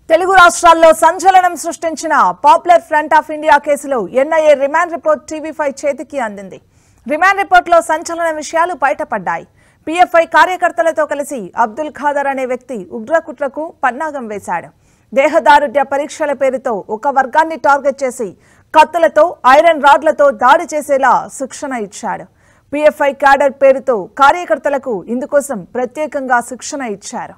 తెలుగు రాష్ట్రాల్లో సంచలనం సృష్టించిన పాపులర్ ఫ్రంట్ ఆఫ్ ఇండియా కేసులో NIA remand report TV five చేతికి అందింది రిమాండ్ రిపోర్ట్లో సంచలన విషయాలు బయటపడ్డాయి పీఎఫ్ఐ కార్యకర్తలతో కలిసి అబ్దుల్ ఖాదర్ అనే వ్యక్తి ఉగ్రకుట్రకు పన్నాగం వేశాడు దేహదారుఢ్య పరీక్షల పేరుతో ఒక వర్గాన్ని టార్గెట్ చేసి కత్తులతో ఐరన్ రాడ్లతో దాడి చేసేలా శిక్షణ ఇచ్చాడు పీఎఫ్ఐ క్యాడర్ పేరుతో కార్యకర్తలకు ఇందుకోసం ప్రత్యేకంగా శిక్షణ ఇచ్చారు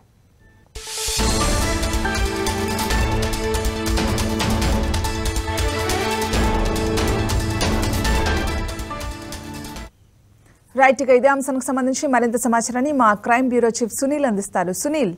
రైట్ ఇక ఇదే అంశానికి సంబంధించి మరింత సమాచారాన్ని మా క్రైమ్ బ్యూరో చీఫ్ సునీల్ అందిస్తారు సునీల్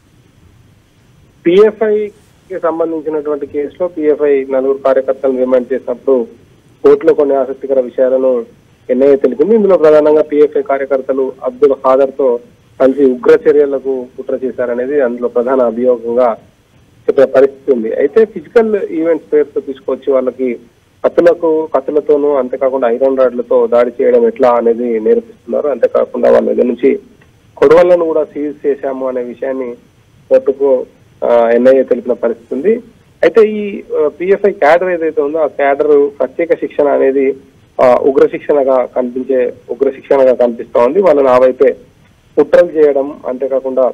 పిఎఫ్ఐ కి సంబంధించినటువంటి కేసులో పిఎఫ్ఐ నలుగురు కార్యకర్తలను రిమాండ్ చేసినప్పుడు కోర్టులో కొన్ని ఆసక్తికర విషయాలను ఎన్ఐఏ తెలిపింది ఇందులో ప్రధానంగా పిఎఫ్ఐ కార్యకర్తలు అబ్దుల్ ఖాదర్ తో కలిసి ఉగ్ర చర్యలకు కుట్ర చేశారనేది అందులో ప్రధాన అభియోగంగా చెప్పే పరిస్థితి ఉంది అయితే ఫిజికల్ ఈవెంట్స్ పేరుతో తీసుకొచ్చి వాళ్ళకి కత్తులకు కత్తులతోనూ అంతేకాకుండా ఐరన్ రాడ్లతో దాడి చేయడం ఎట్లా అనేది నేర్పిస్తున్నారు అంతేకాకుండా వాళ్ళ దగ్గర నుంచి కొడవలను కూడా సీజ్ చేశాము అనే విషయాన్ని కోర్టుకు ఎన్ఐఏ తెలిపిన పరిస్థితి ఉంది అయితే ఈ పిఎఫ్ఐ క్యాడర్ ఏదైతే ఉందో ఆ క్యాడర్ ప్రత్యేక శిక్షణ అనేది ఆ, ఉగ్ర శిక్షణగా కనిపించే ఉగ్ర శిక్షణగా కనిపిస్తా ఉంది వాళ్ళని ఆ వైపే కుట్రలు చేయడం అంతేకాకుండా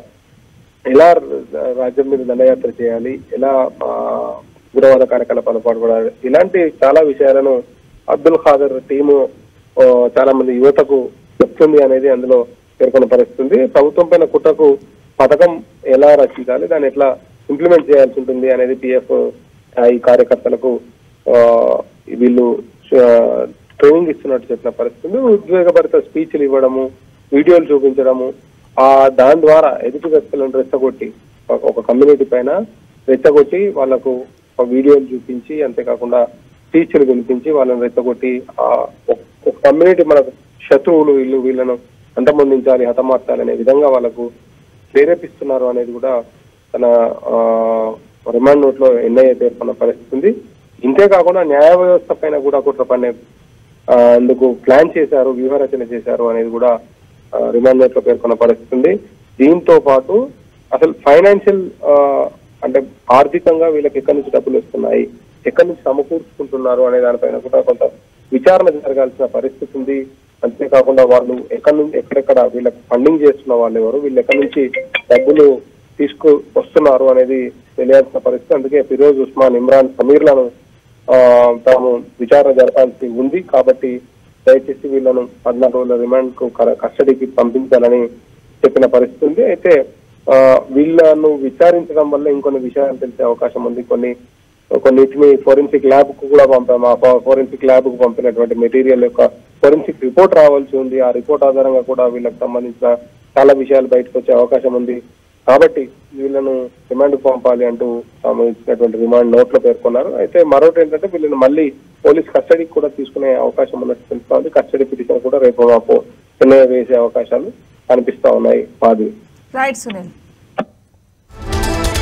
ఎలా రాజ్యం మీద దండయాత్ర చేయాలి ఎలా ఆ, ఉగ్రవాద కార్యకలాపాలు పాల్పడాలి ఇలాంటి చాలా విషయాలను అబ్దుల్ ఖాదర్ టీము ఆ, చాలా మంది యువతకు చెప్తుంది అనేది అందులో పేర్కొన్న పరిస్థితి ఉంది ప్రభుత్వం పైన కుట్రకు పథకం ఎలా రచించాలి దాన్ని ఎట్లా ఇంప్లిమెంట్ చేయాల్సి ఉంటుంది అనేది పిఎఫ్ ఈ కార్యకర్తలకు ఆ, వీళ్ళు ఆ, ట్రైనింగ్ ఇస్తున్నట్టు చెప్పిన పరిస్థితి ఉంది ఉద్వేగభరిత స్పీచ్లు ఇవ్వడము వీడియోలు చూపించడము ఆ దాని ద్వారా ఎదుటి వ్యక్తులను రెచ్చగొట్టి ఒక- ఒక కమ్యూనిటీ పైన రెచ్చగొట్టి వాళ్ళకు ఒక వీడియోలు చూపించి అంతేకాకుండా స్పీచ్లు వినిపించి వాళ్ళని రెచ్చగొట్టి ఆ ఒక- ఒక కమ్యూనిటీ మనకు శత్రువులు వీళ్ళు వీళ్ళను అంతమొందించాలి హతమార్చాలి అనే విధంగా వాళ్ళకు ప్రేరేపిస్తున్నారు అనేది కూడా తన ఆ, రిమాండ్ నోట్ లో ఎన్ఐఏ పేర్కొన్న పరిస్థితి ఉంది ఇంతే కాకుండా న్యాయ వ్యవస్థ పైన కూడా కుట్ర పన్నే ఆ, అందుకు ప్లాన్ చేశారు వ్యూహరచన చేశారు అనేది కూడా ఆ, రిమాండ్ నోట్ లో పేర్కొన్న పరిస్థితి ఉంది దీంతో పాటు అసలు ఫైనాన్షియల్ అంటే ఆర్థికంగా వీళ్ళకి ఎక్కడి నుంచి డబ్బులు వస్తున్నాయి ఎక్కడి నుంచి సమకూర్చుకుంటున్నారు అనే దానిపైన కూడా కొంత విచారణ జరగాల్సిన పరిస్థితి ఉంది అంతేకాకుండా వాళ్ళు ఎక్కడి నుంచి ఎక్కడెక్కడ వీళ్ళకి ఫండింగ్ చేస్తున్న వాళ్ళు ఎవరు వీళ్ళు ఎక్కడి నుంచి డబ్బులు తీసుకు వస్తున్నారు అనేది తెలియాల్సిన పరిస్థితి అందుకే ఫిరోజ్ ఉస్మాన్ ఇమ్రాన్ సమీర్లను ఆ, తాము విచారణ జరపాల్సి ఉంది కాబట్టి దయచేసి వీళ్ళను పద్నాలుగు రోజుల రిమాండ్ కు క- కస్టడీకి పంపించాలని చెప్పిన పరిస్థితి ఉంది అయితే ఆ, వీళ్ళను విచారించడం వల్ల ఇంకొన్ని విషయాలు తెలిసే అవకాశం ఉంది కొన్ని కొన్నిటిని ఫోరెన్సిక్ ల్యాబ్ కు కూడా పంపాము ఆ ఫోరెన్సిక్ ల్యాబ్ కు పంపినటువంటి మెటీరియల్ యొక్క ఫోరెన్సిక్ రిపోర్ట్ రావాల్సి ఉంది ఆ రిపోర్ట్ ఆధారంగా కూడా వీళ్ళకి సంబంధించిన చాలా విషయాలు బయటకు వచ్చే అవకాశం ఉంది కాబట్టి వీళ్ళను రిమాండ్ పంపాలి అంటూ తాము ఇచ్చినటువంటి రిమాండ్ నోట్ లో పేర్కొన్నారు అయితే మరొకటి ఏంటంటే వీళ్ళని మళ్ళీ పోలీస్ కస్టడీకి కూడా తీసుకునే అవకాశం ఉన్నట్టు తెలుస్తోంది కస్టడీ పిటిషన్ కూడా రేపు మాపు ఎన్ఐఏ వేసే అవకాశాలు కనిపిస్తా ఉన్నాయి మాది రైట్ సునీల్